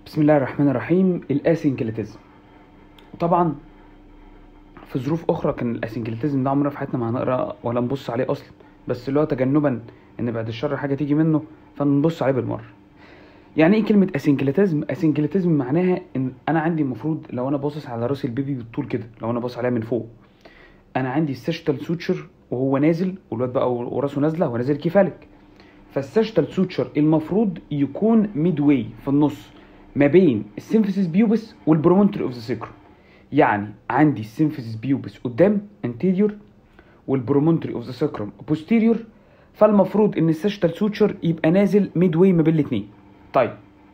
بسم الله الرحمن الرحيم الاسنكليتيزم طبعا في ظروف اخرى كان الاسنكليتيزم ده عمرنا في حياتنا ما هنقرا ولا نبص عليه اصلا بس اللي هو تجنبا ان بعد الشر حاجه تيجي منه فنبص عليه بالمره يعني ايه كلمه اسنكليتيزم اسنكليتيزم معناها ان انا عندي المفروض لو انا باصص على راس البيبي بالطول كده لو انا باصص عليها من فوق انا عندي السيشتال سوتشر وهو نازل والواد بقى وراسه نازله هو نازل كفالك فالسيشتال سوتشر المفروض يكون ميد واي في النص ما بين السيمفيسيس بيوبس والبرومونتري اوف ذا سيكرم يعني عندي السيمفيسيس بيوبس قدام انتيريور والبرومونتري اوف ذا سيكرم بوستيريور فالمفروض ان السيشتال سوتشر يبقى نازل ميد واي ما بين الاثنين طيب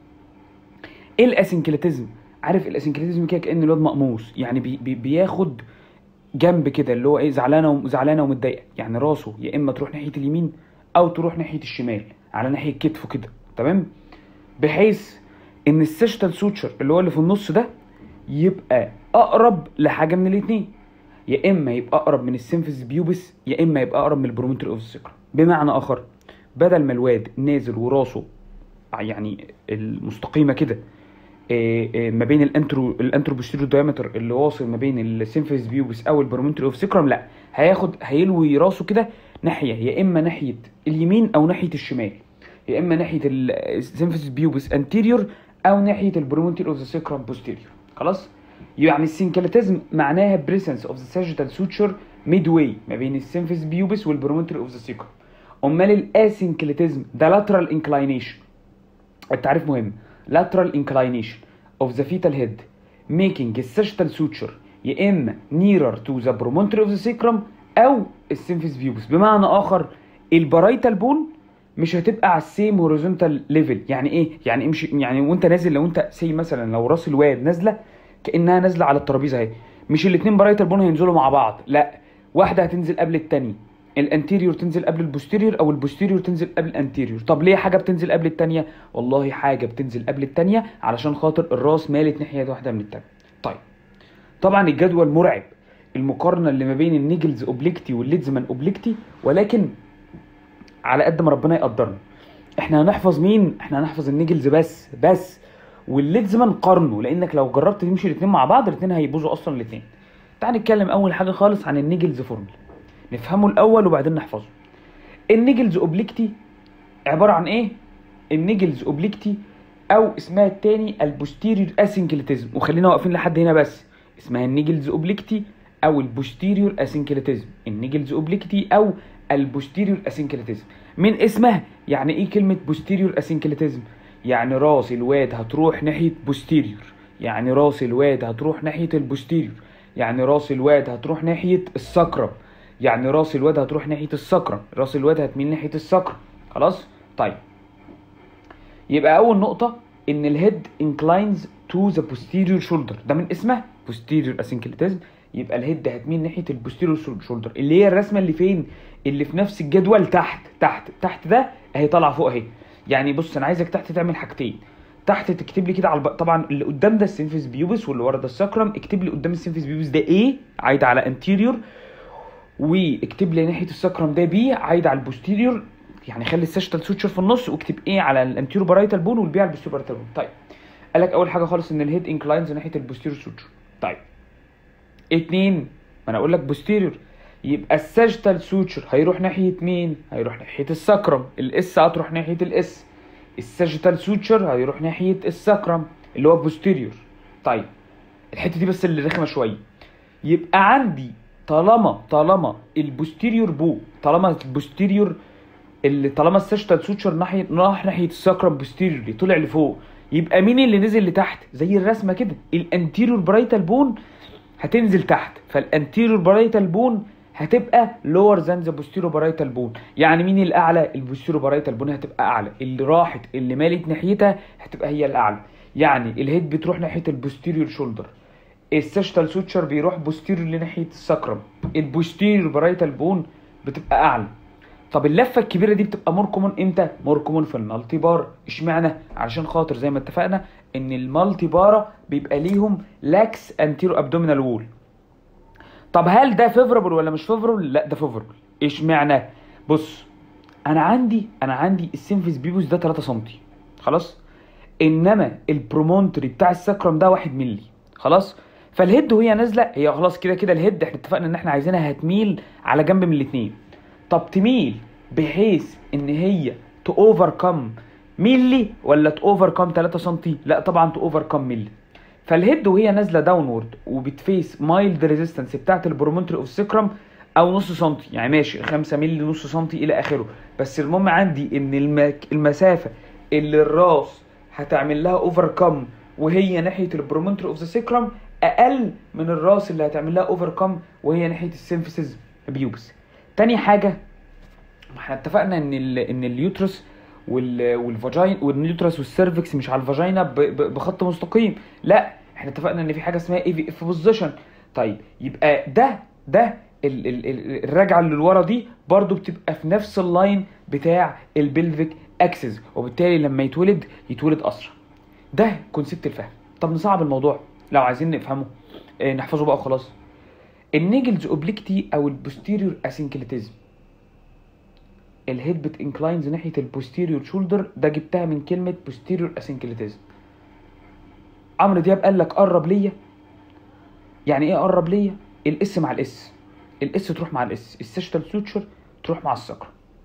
ايه الاسنكليتيزم عارف الاسنكليتيزم كده كان الواد مقموص يعني بي بي بياخد جنب كده اللي هو ايه زعلانه زعلانه ومتضايقه يعني راسه يا اما تروح ناحيه اليمين او تروح ناحيه الشمال على ناحيه كتفه كده تمام بحيث ان السيشتال سوتشر اللي هو اللي في النص ده يبقى اقرب لحاجه من الاثنين يا اما يبقى اقرب من السيمفيس بيوبس يا اما يبقى اقرب من البرومونتري اوف السكر بمعنى اخر بدل ما الواد نازل وراسه يعني المستقيمه كده ما بين الانترو الانترو بوستيريو دايمتر اللي واصل ما بين السيمفيس بيوبس او البرومونتري اوف سكرم لا هياخد هيلوي راسه كده ناحيه يا اما ناحيه اليمين او ناحيه الشمال يا اما ناحيه السيمفيس بيوبس انتيريور او ناحيه البرومونتري اوف ذا سكرم بوستيريور خلاص يعني السينكليتيزم معناها بريسنس اوف ذا ساجيتال سوتشر ميد واي ما بين السيمفيس بيوبس والبرومونتري اوف ذا سكرم امال الاسينكليتيزم ده لاترال انكلاينيشن التعريف مهم lateral inclination of the fetal head making the sagittal suture يا اما nearer to the promontory of the sacrum او السيمفيس بيوبس بمعنى اخر البرايتال بون مش هتبقى على السيم هوريزونتال ليفل يعني ايه يعني امشي يعني وانت نازل لو انت سي مثلا لو راس الواد نازله كانها نازله على الترابيزه اهي مش الاثنين برايتال بون هينزلوا مع بعض لا واحده هتنزل قبل الثانيه الانتيريور تنزل قبل البوستيريور او البوستيريور تنزل قبل الانتيريور طب ليه حاجه بتنزل قبل الثانيه والله حاجه بتنزل قبل الثانيه علشان خاطر الراس مالت ناحيه واحده من الثانيه طيب طبعا الجدول مرعب المقارنه اللي ما بين النيجلز اوبليكتي والليدزمان اوبليكتي ولكن على قد ما ربنا يقدرنا احنا هنحفظ مين احنا هنحفظ النيجلز بس بس والليدزمان قارنه لانك لو جربت تمشي الاثنين مع بعض الاثنين هيبوظوا اصلا الاثنين تعال نتكلم اول حاجه خالص عن النيجلز فورمولا نفهمه الاول وبعدين نحفظه النيجلز اوبليكتي عباره عن ايه النيجلز اوبليكتي او اسمها التاني البوستيريور اسنكليتيزم وخلينا واقفين لحد هنا بس اسمها النيجلز اوبليكتي او البوستيريور اسنكليتيزم النيجلز اوبليكتي او البوستيريور اسنكليتيزم من اسمها يعني ايه كلمه بوستيريور اسنكليتيزم يعني راس الواد هتروح ناحيه بوستيريور يعني راس الواد هتروح ناحيه البوستيريور يعني راس الواد هتروح ناحيه السكرم يعني راس الواد هتروح ناحيه السكرم راس الواد هتميل ناحيه السكرم خلاص طيب يبقى اول نقطه ان الهيد انكلاينز تو ذا posterior شولدر ده من اسمها posterior اسنكليتيزم يبقى الهيد هتميل ناحيه البوستيريور شولدر اللي هي الرسمه اللي فين اللي في نفس الجدول تحت تحت تحت ده اهي طالعه فوق اهي يعني بص انا عايزك تحت تعمل حاجتين تحت تكتب لي كده على الب... طبعا اللي قدام ده السينفيس بيوبس واللي ورا ده السكرم اكتب لي قدام السينفيس بيوبس ده ايه عايد على انتيريور واكتب لي ناحيه السكرم ده بي عايد على البوستيريور يعني خلي السيشتال سوتشر في النص واكتب ايه على الانتيريور بارايتال بون والبي على البوستيريور بارايتال بون طيب قال لك اول حاجه خالص ان الهيد انكلاينز ناحيه البوستيريور سوتشر طيب اتنين ما انا اقول لك بوستيريور يبقى الساجيتال سوتشر هيروح ناحيه مين هيروح ناحيه السكرم الاس هتروح ناحيه الاس الساجيتال سوتشر هيروح ناحيه السكرم اللي هو بوستيريور طيب الحته دي بس اللي رخمه شويه يبقى عندي طالما طالما البوستيريور بو طالما البوستيريور اللي طالما السيشتال سوتشر ناحيه راح ناحيه الساكرم بوستيريورلي طلع لفوق يبقى مين اللي نزل لتحت زي الرسمه كده الانتيريور برايتال بون هتنزل تحت فالانتيريور برايتال بون هتبقى لور ذان ذا بوستيريور برايتال بون يعني مين الاعلى البوستيريور برايتال بون هتبقى اعلى اللي راحت اللي مالت ناحيتها هتبقى هي الاعلى يعني الهيد بتروح ناحيه البوستيريور شولدر السيشتال سوتشر بيروح بوستيريور لناحيه السكرم البوستيريور برايتال بون بتبقى اعلى طب اللفه الكبيره دي بتبقى مور كومون امتى مور كومون في المالتي بار اشمعنى علشان خاطر زي ما اتفقنا ان المالتي بارا بيبقى ليهم لاكس انتيرو ابدومينال وول طب هل ده فيفربل ولا مش فيفربل لا ده فيفربل اشمعنى بص انا عندي انا عندي السيمفيس بيبوس ده 3 سم خلاص انما البرومونتري بتاع السكرم ده 1 مللي خلاص فالهيد وهي نازله هي خلاص كده كده الهيد احنا اتفقنا ان احنا عايزينها هتميل على جنب من الاثنين طب تميل بحيث ان هي تو اوفركم ملي ولا تو اوفركم 3 سم لا طبعا تو اوفركم ملي فالهيد وهي نازله داونورد وبتفيس مايلد ريزيستنس بتاعت البرومونتري اوف سكرم او نص سنتي يعني ماشي 5 مللي نص سنتي الى اخره بس المهم عندي ان المك... المسافه اللي الراس هتعمل لها اوفركم وهي ناحيه البرومونتري اوف ذا سكرم اقل من الراس اللي هتعمل لها اوفركم وهي ناحيه السيمفيسز بيوبس تاني حاجه ما احنا اتفقنا ان ال... ان اليوترس وال... والفاجين والنيوترس والسيرفكس مش على الفاجينا ب... ب... بخط مستقيم لا احنا اتفقنا ان في حاجه اسمها اي في اف بوزيشن طيب يبقى ده ده ال- ال- ال- الرجعه اللي لورا دي برضو بتبقى في نفس اللاين بتاع البلفيك اكسس وبالتالي لما يتولد يتولد اسرع ده كونسيبت الفهم طب نصعب الموضوع لو عايزين نفهمه اه نحفظه بقى وخلاص النيجلز اوبليكتي او البوستيريور اسينكليتيزم الهيد بت انكلاينز ناحيه البوستيريور شولدر ده جبتها من كلمه بوستيريور اسينكليتيزم عمرو دياب قال لك قرب ليا يعني ايه قرب ليا الاس مع الاس الاس تروح مع الاس السيشتال سوتشر تروح مع السكر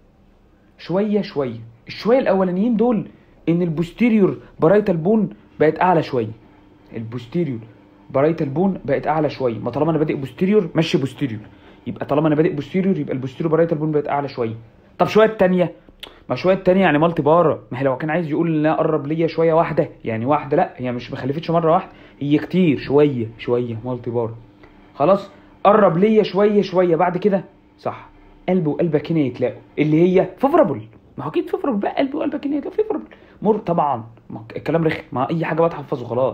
شويه شويه الشويه الاولانيين دول ان البوستيريور برايتال بون بقت اعلى شويه البوستيريور برايتال بون بقت اعلى شويه ما طالما انا بادئ بوستيريور مشي بوستيريور يبقى طالما انا بادئ بوستيريور يبقى البوستيريور برايتال بون بقت اعلى شويه طب شويه التانية ما شويه التانية يعني مالتي بارا ما هي لو كان عايز يقول ان انا قرب ليا شويه واحده يعني واحده لا هي مش مخلفتش مره واحده هي كتير شويه شويه مالتي بارا خلاص قرب ليا شويه شويه بعد كده صح قلبي وقلبك هنا يتلاقوا اللي هي فيفرابل ما هو اكيد فيفرابل بقى قلبي وقلبك هنا يتلاقوا فيفرابل مر طبعا ما الكلام رخم ما اي حاجه بقى تحفظه خلاص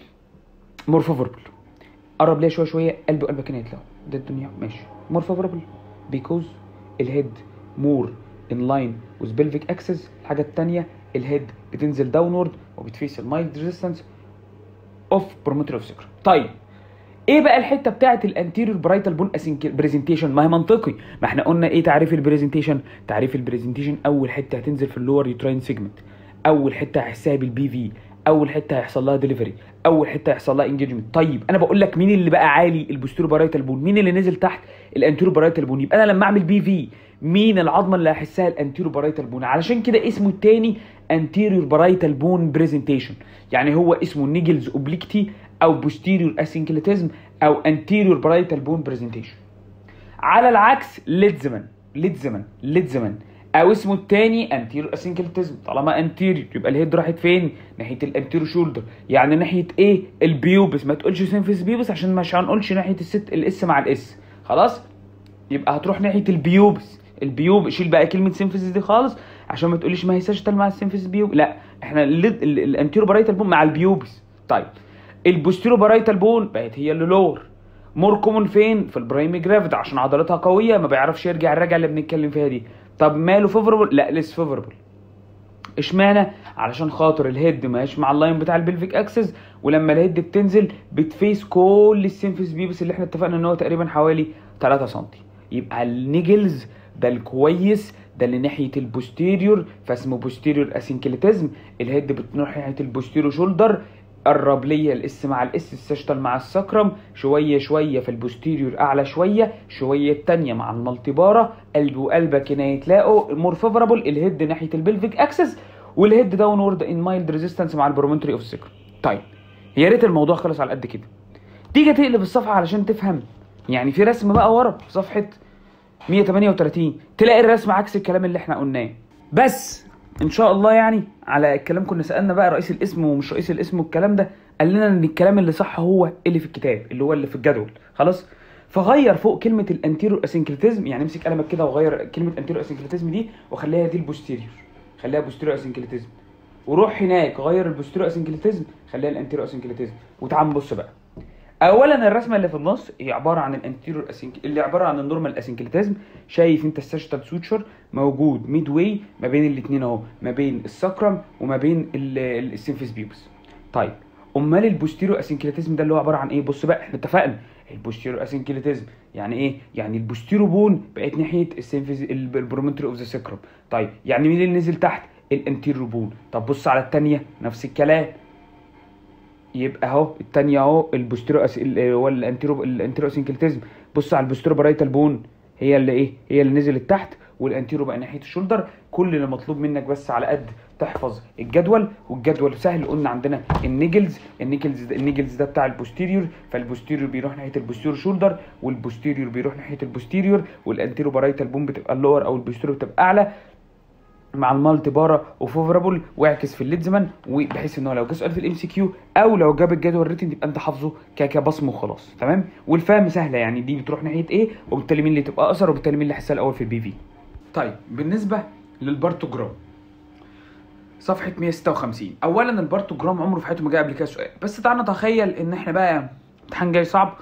مور فيفرابل قرب ليا شويه شويه قلبي وقلبك هنا يتلاقوا ده الدنيا ماشي مور فيفرابل بيكوز الهيد مور ان لاين وذ بلفيك اكسس الحاجه الثانيه الهيد بتنزل داونورد وبتفيس المايلد ريزيستنس اوف بروموتر اوف سكر طيب ايه بقى الحته بتاعه الانتيريور برايتال بون برزنتيشن ما هي منطقي ما احنا قلنا ايه تعريف البرزنتيشن تعريف البرزنتيشن اول حته هتنزل في اللور يوتراين سيجمنت اول حته هحسها بالبي في اول حته هيحصل لها ديليفري اول حته هيحصل لها انجيجمنت طيب انا بقول لك مين اللي بقى عالي البوستيرو بارايتال بون مين اللي نزل تحت الانتيرو بارايتال بون يبقى انا لما اعمل بي في مين العظمه اللي هحسها الانتيرو بارايتال بون علشان كده اسمه التاني انتيريور بارايتال بون برزنتيشن يعني هو اسمه نيجلز اوبليكتي او بوستيريور اسينكليتيزم او انتيريور بارايتال بون برزنتيشن على العكس ليتزمان ليتزمان ليتزمان او اسمه التاني انتيريور اسينكليتيزم طالما انتيريور يبقى الهيد راحت فين ناحيه الانتيريور شولدر يعني ناحيه ايه البيوبس ما تقولش سينفيس بيوبس عشان مش هنقولش ناحيه الست الاس مع الاس خلاص يبقى هتروح ناحيه البيوبس البيوب شيل بقى كلمه سينفيس دي خالص عشان ما تقوليش ما هي ساشتال مع السينفيس بيوب لا احنا الانتيرو بارايتال بون مع البيوبس طيب البوستيرو بارايتال بون بقت هي اللي لور مور كومون فين في البرايمي جرافيد عشان عضلاتها قويه ما بيعرفش يرجع الرجعه اللي بنتكلم فيها دي طب ماله فيفربل لا ليس فيفربل اشمعنى علشان خاطر الهيد ماهيش مع اللاين بتاع البلفيك اكسس ولما الهيد بتنزل بتفيس كل السينفيس بيبس اللي احنا اتفقنا ان هو تقريبا حوالي 3 سم يبقى النيجلز ده الكويس ده اللي ناحيه البوستيريور فاسمه بوستيريور اسينكليتيزم الهيد بتروح ناحيه البوستيريور شولدر قرب ليا الاس مع الاس السشتل مع السكرم شويه شويه في البوستيريور اعلى شويه شويه التانية مع المالتيبارا قلب وقلبك هنا يتلاقوا مور فيفرابل الهيد ناحيه البلفيك اكسس والهيد داونورد ان مايلد ريزيستنس مع البرومنتري اوف سكر طيب يا ريت الموضوع خلص على قد كده تيجي تقلب الصفحه علشان تفهم يعني في رسم بقى ورا في صفحه 138 تلاقي الرسم عكس الكلام اللي احنا قلناه بس ان شاء الله يعني على الكلام كنا سالنا بقى رئيس الاسم ومش رئيس الاسم والكلام ده قال لنا ان الكلام اللي صح هو اللي في الكتاب اللي هو اللي في الجدول خلاص فغير فوق كلمه الانتيرو اسينكليتيزم يعني امسك قلمك كده وغير كلمه انتيرو اسينكليتيزم دي وخليها دي البوستيريور خليها بوستيريو اسينكليتيزم وروح هناك غير البوستيريو اسينكليتيزم خليها الانتيرو اسينكليتيزم وتعال نبص بقى اولا الرسمه اللي في النص هي عباره عن الانتيريور اسينك اللي عباره عن النورمال اسينكليتيزم شايف انت الساشتال سوتشر موجود ميد واي ما بين الاثنين اهو ما بين السكرم وما بين السينفيس بيوبس طيب امال البوستيريو اسينكليتيزم ده اللي هو عباره عن ايه بص بقى احنا اتفقنا البوستيريو اسينكليتيزم يعني ايه يعني البوستيريو بون بقت ناحيه السينفيس البرومنتري اوف ذا سكرم طيب يعني مين اللي نزل تحت الانتيريور بون طب بص على الثانيه نفس الكلام يبقى اهو الثانيه اهو البوستيرو أس... ال- هو الانتيرو الانتيرو اسنكلتيزم بص على البوستيرو برايتال بون هي اللي ايه هي اللي نزلت تحت والانتيرو بقى ناحيه الشولدر كل اللي مطلوب منك بس على قد تحفظ الجدول والجدول سهل قلنا عندنا النيجلز النيجلز ده النيجلز ده بتاع البوستيريور فالبوستيريور بيروح ناحيه البوستيريور شولدر والبوستيريور بيروح ناحيه البوستيريور والانتيرو برايتال بون بتبقى اللور او البوستيريور بتبقى اعلى مع المالتي بارا وفوفرابل واعكس في الليدزمان وبحيث ان هو لو جه سؤال في الام سي كيو او لو جاب الجدول الريتن يبقى انت حافظه ك- كبصم وخلاص تمام والفهم سهله يعني دي بتروح ناحيه ايه وبالتالي مين اللي تبقى اقصر وبالتالي مين اللي هيحسها الاول في البي في طيب بالنسبه للبارتوجرام صفحه 156 اولا البارتوجرام عمره في حياته ما جه قبل كده سؤال بس تعالى نتخيل ان احنا بقى امتحان جاي صعب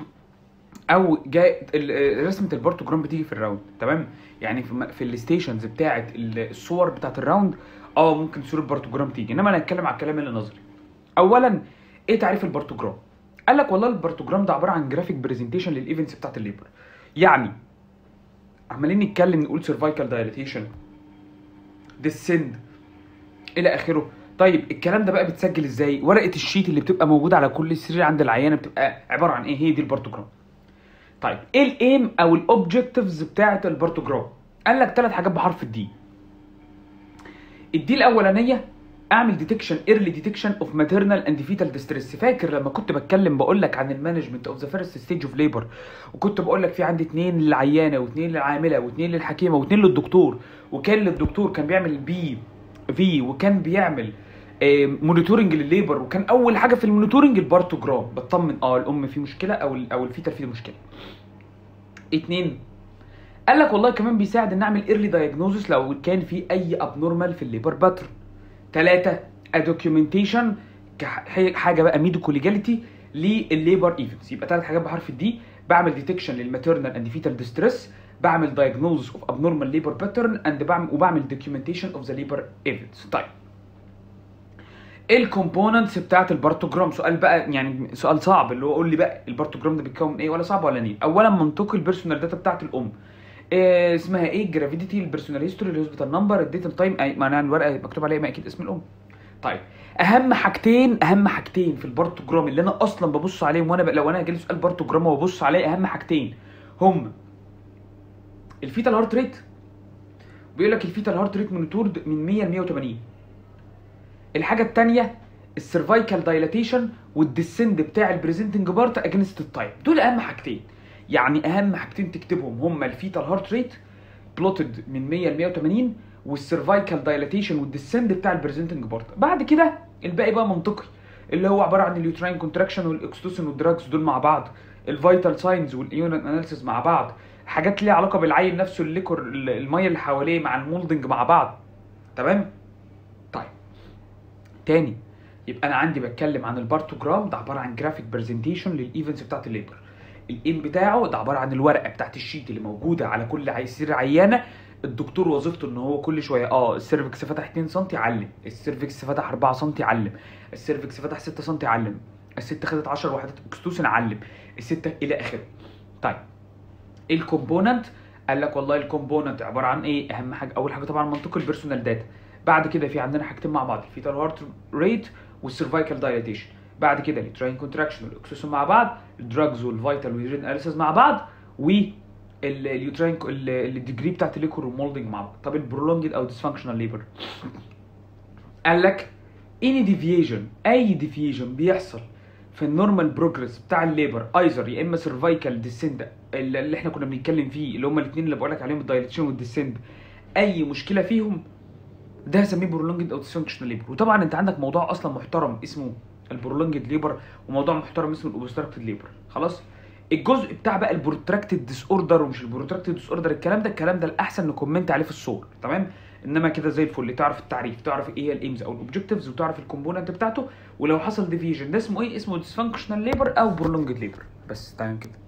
او جاي ال- رسمه البارتوجرام بتيجي في الراوند تمام يعني في, م- في الستيشنز بتاعه ال- الصور بتاعه الراوند اه ممكن صوره بارتوجرام تيجي انما انا هتكلم على الكلام اللي نظري اولا ايه تعريف البارتوجرام قال لك والله البارتوجرام ده عباره عن جرافيك برزنتيشن للايفنتس بتاعه الليبر يعني عمالين نتكلم نقول سيرفايكال دايليتيشن ديسند الى اخره طيب الكلام ده بقى بيتسجل ازاي ورقه الشيت اللي بتبقى موجوده على كل سرير عند العيانه بتبقى عباره عن ايه هي دي البارتوجرام طيب ايه الايم او الاوبجكتيفز بتاعه البارتوجرام قال لك ثلاث حاجات بحرف الدي الدي الاولانيه اعمل ديتكشن ايرلي ديتكشن اوف ماتيرنال اند فيتال ديستريس فاكر لما كنت بتكلم بقول لك عن المانجمنت اوف ذا فيرست ستيج اوف ليبر وكنت بقول لك في عندي اثنين للعيانه واثنين للعامله واثنين للحكيمه واثنين للدكتور وكان للدكتور كان بيعمل بي في وكان بيعمل مونيتورنج للليبر وكان اول حاجه في المونيتورنج البارتوجرام بطمن اه الام في مشكله او ال- او الفيتال فيه مشكله اتنين قال لك والله كمان بيساعد ان اعمل ايرلي دايجنوزس لو كان في اي ابنورمال في الليبر باترن ثلاثة ادوكيومنتيشن حاجه بقى ميديكو ليجاليتي للليبر ايفنتس يبقى ثلاث حاجات بحرف الدي بعمل ديتكشن للماتيرنال اند فيتال ديستريس بعمل دايجنوزس اوف ابنورمال ليبر باترن اند بعمل وبعمل دوكيومنتيشن اوف ذا ليبر ايفنتس طيب ايه الكومبوننتس بتاعت البارتوجرام سؤال بقى يعني سؤال صعب اللي هو قول لي بقى البارتوجرام ده بيتكون من ايه ولا صعب ولا نيل اولا منطقي البيرسونال داتا بتاعت الام إيه اسمها ايه الجرافيديتي البيرسونال هيستوري الهوسبيتال نمبر الديت التايم أي- ما انا الورقه مكتوب عليها ما اكيد اسم الام طيب اهم حاجتين اهم حاجتين في البارتوجرام اللي انا اصلا ببص عليهم وانا ب... لو انا جالي سؤال بارتوجرام وببص عليه اهم حاجتين هم الفيتال هارت ريت بيقول لك الفيتال هارت ريت مونيتورد من 100 ل 180 الحاجه الثانيه السيرفايكال دايلاتيشن والديسند بتاع البريزنتنج بارت اجينست التايم دول اهم حاجتين يعني اهم حاجتين تكتبهم هما الفيتال هارت ريت بلوتد من 100 ل 180 والسيرفايكال دايلاتيشن والديسند بتاع البريزنتنج بارت بعد كده الباقي بقى منطقي اللي هو عباره عن اليوتراين كونتراكشن والاكستوسين والدراجز دول مع بعض الفيتال ساينز والايون اناليسيس مع بعض حاجات ليها علاقه بالعيل نفسه الليكور الميه اللي حواليه مع المولدنج مع بعض تمام طيب تاني يبقى انا عندي بتكلم عن البارتوجرام ده عباره عن جرافيك برزنتيشن للايفنتس بتاعت الليبر الايم بتاعه ده عباره عن الورقه بتاعت الشيت اللي موجوده على كل عي- سرير عيانه الدكتور وظيفته ان هو كل شويه اه السيرفكس فتح 2 سم علم السيرفكس فتح 4 سم علم السيرفكس فتح 6 سم علم الست خدت 10 وحدات اكستوسن علم الستة الى اخره طيب ايه الكومبوننت قال لك والله الكومبوننت عباره عن ايه اهم حاجه اول حاجه طبعا منطق البيرسونال داتا بعد كده في عندنا حاجتين مع بعض الفيتال هارت ريت والسيرفايكال دايليتيشن بعد كده التراين كونتراكشن والاكسسون مع بعض الدراجز والفيتال واليورين اناليسيس مع بعض و اليوتراين الديجري بتاعت الليكور والمولدنج مع بعض طب البرولونجد او ديسفانكشنال ليبر قال لك اني ديفيجن اي ديفيجن بيحصل في النورمال بروجرس بتاع الليبر ايزر يا اما سيرفايكال ديسند اللي احنا كنا بنتكلم فيه اللي هما الاثنين اللي بقول لك عليهم الدايليتيشن والديسند اي مشكله فيهم ده هسميه برولونجد او ديسفانكشنال ليبر وطبعا انت عندك موضوع اصلا محترم اسمه البرولونجد ليبر وموضوع محترم اسمه الاوبستراكتد ليبر خلاص الجزء بتاع بقى البروتراكتد ديس اوردر ومش البروتراكتد ديس اوردر الكلام ده الكلام ده الاحسن نكومنت عليه في الصور تمام انما كده زي الفل تعرف التعريف تعرف ايه هي الايمز او الاوبجكتيفز وتعرف الكومبوننت بتاعته ولو حصل ديفيجن ده اسمه ايه اسمه ديسفانكشنال ليبر او برولونجد ليبر بس تمام كده